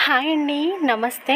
hi అండి నమస్తే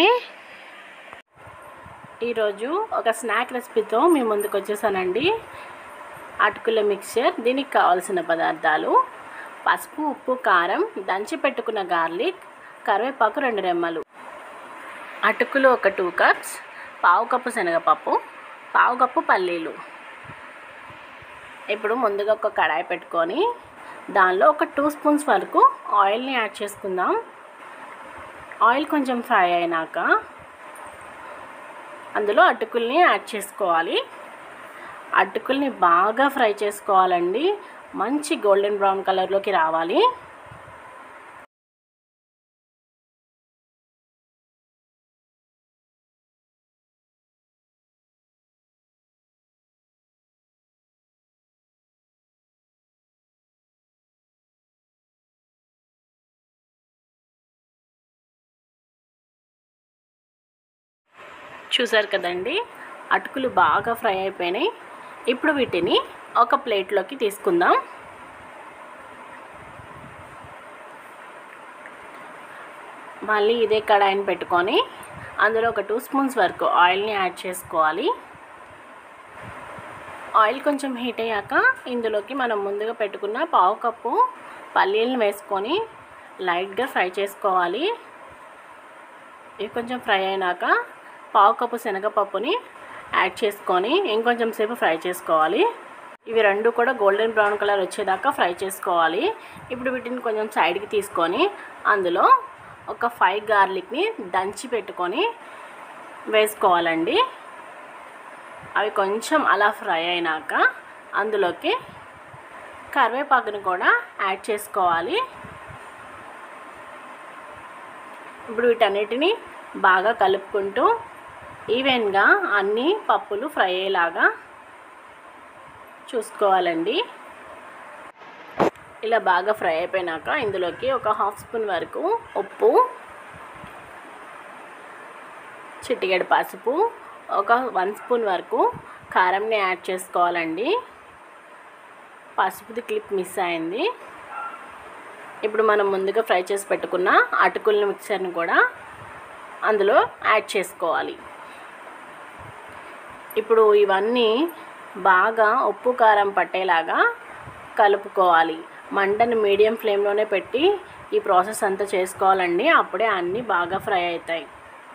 ఈరోజు ఒక స్నాక్ రెసిపీతో మీ ముందుకు వచ్చేసానండి అటుకుల మిక్చర్ దీనికి కావాల్సిన పదార్థాలు పసుపు ఉప్పు కారం దంచి పెట్టుకున్న గార్లిక్ కరివేపాకు రెండు రెమ్మలు అటుకులు ఒక టూ కప్స్ పావు కప్పు శనగపప్పు పావు కప్పు పల్లీలు ఇప్పుడు ముందుగా ఒక కడాయి పెట్టుకొని దానిలో ఒక టూ స్పూన్స్ వరకు ఆయిల్ని యాడ్ చేసుకుందాం ఆయిల్ కొంచెం ఫ్రై అయినాక అందులో అటుకుల్ని యాడ్ చేసుకోవాలి అటుకుల్ని బాగా ఫ్రై చేసుకోవాలండి మంచి గోల్డెన్ బ్రౌన్ కలర్లోకి రావాలి చూసారు కదండి అటుకులు బాగా ఫ్రై అయిపోయినాయి ఇప్పుడు వీటిని ఒక ప్లేట్లోకి తీసుకుందాం మళ్ళీ ఇదే కడాయిని పెట్టుకొని అందులో ఒక టూ స్పూన్స్ వరకు ఆయిల్ని యాడ్ చేసుకోవాలి ఆయిల్ కొంచెం హీట్ అయ్యాక ఇందులోకి మనం ముందుగా పెట్టుకున్న పావు కప్పు పల్లీలను వేసుకొని లైట్గా ఫ్రై చేసుకోవాలి ఇవి కొంచెం ఫ్రై అయినాక పావు కప్పు శనగపప్పుని యాడ్ చేసుకొని ఇంకొంచెం సేపు ఫ్రై చేసుకోవాలి ఇవి రెండు కూడా గోల్డెన్ బ్రౌన్ కలర్ వచ్చేదాకా ఫ్రై చేసుకోవాలి ఇప్పుడు వీటిని కొంచెం సైడ్కి తీసుకొని అందులో ఒక ఫైవ్ గార్లిక్ని దంచి పెట్టుకొని వేసుకోవాలండి అవి కొంచెం అలా ఫ్రై అయినాక అందులోకి కరివేపాకుని కూడా యాడ్ చేసుకోవాలి ఇప్పుడు వీటన్నిటిని బాగా కలుపుకుంటూ ఈవెన్గా అన్ని పప్పులు ఫ్రై అయ్యేలాగా చూసుకోవాలండి ఇలా బాగా ఫ్రై అయిపోయినాక ఇందులోకి ఒక హాఫ్ స్పూన్ వరకు ఉప్పు చిటికెడు పసుపు ఒక వన్ స్పూన్ వరకు కారంని యాడ్ చేసుకోవాలండి పసుపుది క్లిప్ మిస్ అయింది ఇప్పుడు మనం ముందుగా ఫ్రై చేసి పెట్టుకున్న అటుకుల మిక్చర్ని కూడా అందులో యాడ్ చేసుకోవాలి ఇప్పుడు ఇవన్నీ బాగా ఉప్పు కారం పట్టేలాగా కలుపుకోవాలి మంటను మీడియం ఫ్లేమ్లోనే పెట్టి ఈ ప్రాసెస్ అంతా చేసుకోవాలండి అప్పుడే అన్నీ బాగా ఫ్రై అవుతాయి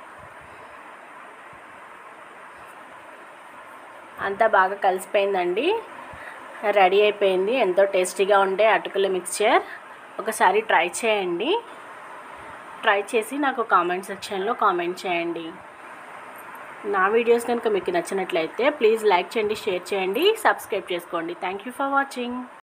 అంతా బాగా కలిసిపోయిందండి రెడీ అయిపోయింది ఎంతో టేస్టీగా ఉండే అటుకుల మిక్చర్ ఒకసారి ట్రై చేయండి ట్రై చేసి నాకు కామెంట్ సెక్షన్లో కామెంట్ చేయండి నా వీడియోస్ కనుక మీకు నచ్చినట్లయితే ప్లీజ్ లైక్ చేయండి షేర్ చేయండి సబ్స్క్రైబ్ చేసుకోండి థ్యాంక్ యూ ఫర్ వాచింగ్